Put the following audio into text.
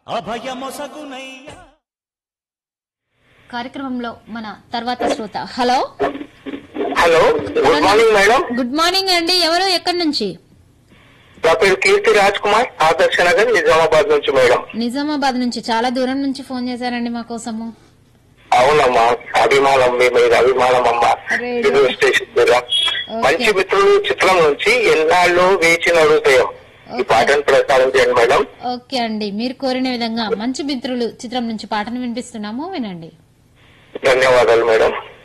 అభయమొసగునయ్యా కార్యక్రమంలో మన తర్వాత శ్రోత hello hello good morning madam good morning అండి ఎవరు ఎక్కడి నుంచి నా పేరు కీర్తి రాజ్ కుమార్ ఆదర్శ నగర్ నిజామాబాద్ నుంచి మేడం నిజామాబాద్ నుంచి చాలా దూరం నుంచి ఫోన్ చేశారండి మా కోసము అవునమ్మా అభిమానం మీ మీద అభిమానం అమ్మా రేడియో. రేడియో స్టేషన్ మీద మంచి మిత్రులు చిత్రం నుంచి ఎన్నాళ్ళు వేచిన హృదయం ఈ ఓకే. పాటను ప్రసారం చేయండి మేడం ఓకే అండి మీరు కోరిన విధంగా మంచి మిత్రులు చిత్రం నుంచి పాటను వినిపిస్తున్నాము వినండి ధన్యవాదాలు మేడం